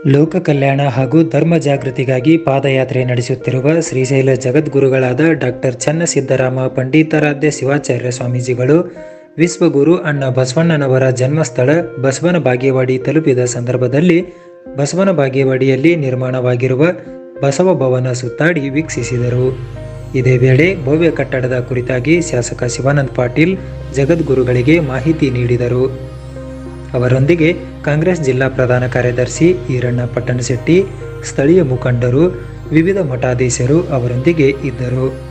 ಲೋಕ ಕಲ್ಯಾಣ ಹಾಗೂ ಧರ್ಮ ಜಾಗೃತಿಗಾಗಿ ಪಾದಯಾತ್ರೆ ನಡೆಸುತ್ತಿರುವ ಶ್ರೀಶೈಲ ಜಗದ್ಗುರುಗಳಾದ ಡಾಕ್ಟರ್ ಚನ್ನಸಿದ್ದರಾಮ ಪಂಡಿತಾರಾಧ್ಯ ಶಿವಾಚಾರ್ಯ ಸ್ವಾಮೀಜಿಗಳು ವಿಶ್ವಗುರು ಅಣ್ಣ ಬಸವಣ್ಣನವರ ಜನ್ಮಸ್ಥಳ ಬಸವನ ಬಾಗೇವಾಡಿ ತಲುಪಿದ ಸಂದರ್ಭದಲ್ಲಿ ಬಸವನ ಬಾಗೇವಾಡಿಯಲ್ಲಿ ನಿರ್ಮಾಣವಾಗಿರುವ ಬಸವ ಭವನ ಸುತ್ತಾಡಿ ವೀಕ್ಷಿಸಿದರು ಇದೇ ವೇಳೆ ಭವ್ಯ ಕಟ್ಟಡದ ಕುರಿತಾಗಿ ಶಾಸಕ ಶಿವಾನಂದ ಪಾಟೀಲ್ ಜಗದ್ಗುರುಗಳಿಗೆ ಮಾಹಿತಿ ನೀಡಿದರು ಅವರೊಂದಿಗೆ ಕಾಂಗ್ರೆಸ್ ಜಿಲ್ಲಾ ಪ್ರಧಾನ ಕಾರ್ಯದರ್ಶಿ ಈರಣ್ಣ ಪಟ್ಟಣಶೆಟ್ಟಿ ಸ್ಥಳೀಯ ಮುಖಂಡರು ವಿವಿಧ ಮಠಾಧೀಶರು ಅವರೊಂದಿಗೆ ಇದ್ದರು